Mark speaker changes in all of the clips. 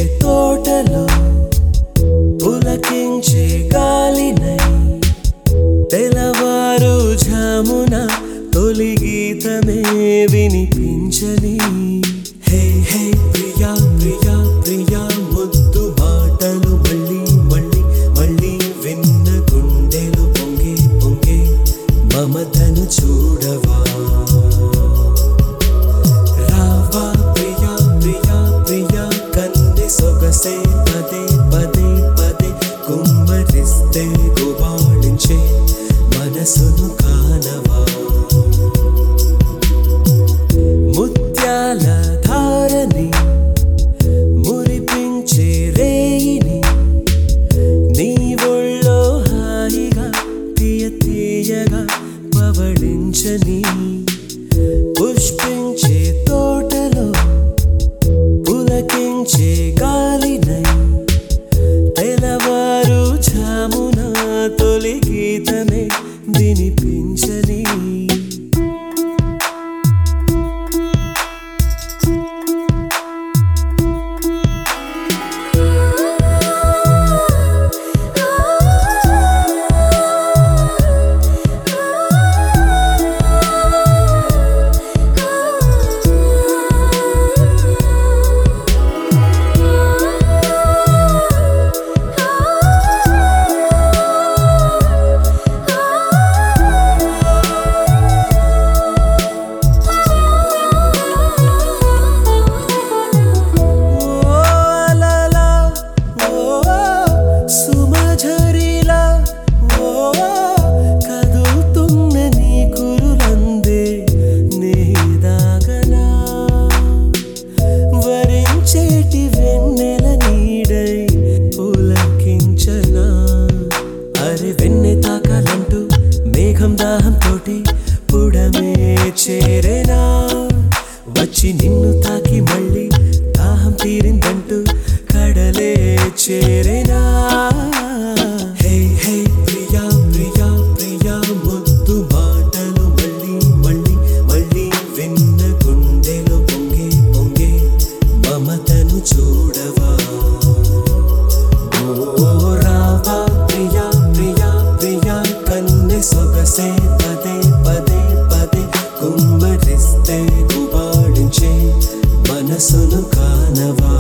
Speaker 1: తోటలో పులకించే గాలినై తెలవారు ఝామున తొలి గీతమే వినిపించని హే హే ప్రియా ప్రియా ప్రియా ముద్దు మాటలు మళ్ళీ మళ్ళీ మళ్ళీ విన్న గుండెలు పొంగే పొంగే మమతను చూడవా రావా ప్రియా ప్రియా ప్రియా కన్నె సొగసే పదే పదే పదే కుమ్మరిస్తే గుబాళించే మనసును కానవా ముత్యాల ధారని మురిపించే రేయిని నీ ఒళ్ళో హాయిగా తీయ తీయగా పవళించని పుష్పించే తోటలో పులకించే గాలినై తెలవారు ఝామున తొలి గీతమే వినిపించని ఓ అలలా, ఓ సుమఝరిలా, ఓ కదులుతున్న నీ కురులందే నీ దాగనా. వరించేటి వెన్నెల నీడై పులకించనా అరే వెన్నె తాకాలంటూ మేఘం దాహం తోటి పుడమే చేరేనా వచ్చి నిన్ను తాకి మళ్ళీ దాహం తీరిందంటూ కడలే చేరేనా హే హే ప్రియా ప్రియా ప్రియా ముద్దు మాటలు మళ్ళీ మళ్ళీ మళ్ళీ విన్న గుండెలు పొంగే పొంగే మమతను చూడవా ఓ రావా ప్రియా ప్రియా ప్రియా కన్నె సొగసే పదే పదే పదే కుమ్మరిస్తే గుబాళించే మనసును కానవా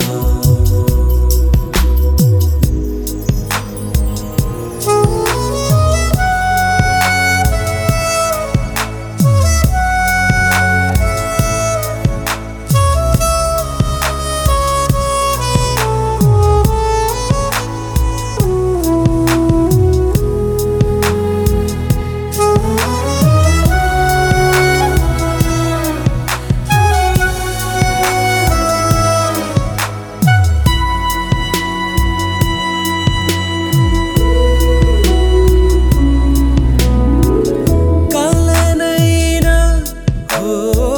Speaker 1: కలనైనా ఓ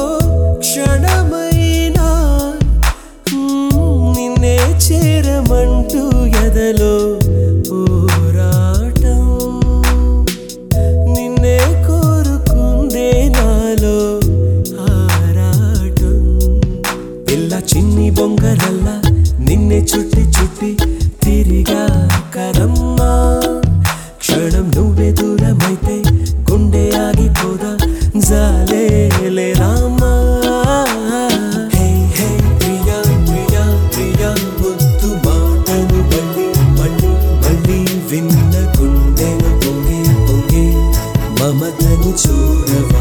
Speaker 1: క్షణమైనా మ్మ్, నిన్నే చేరమంటూ ఎదలో పోరాటం నిన్నే కోరుకుందే నాలో ఆరాటం పిల్ల చిన్ని బొంగరల్లా నిన్నే చుట్టి చుట్టి తిరిగా కరమ్మా క్షణం నువ్వే దూరమైతే గుండె ఆగిపోదా జాలే రామా హే హే ప్రియా ప్రియా ప్రియా ముద్దు మాటలు మళ్ళీ మళ్ళీ మళ్ళీ విన్న గుండెలు పొంగే పొంగే మమతను చూడవా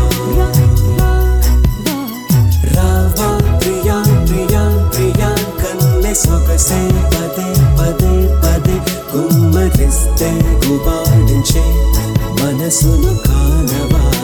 Speaker 1: రావా ప్రియా ప్రియా ప్రియా కన్నె సొగసే పదే పదే పదే కుమ్మరిస్తే గుబాళించే మనసును కానవా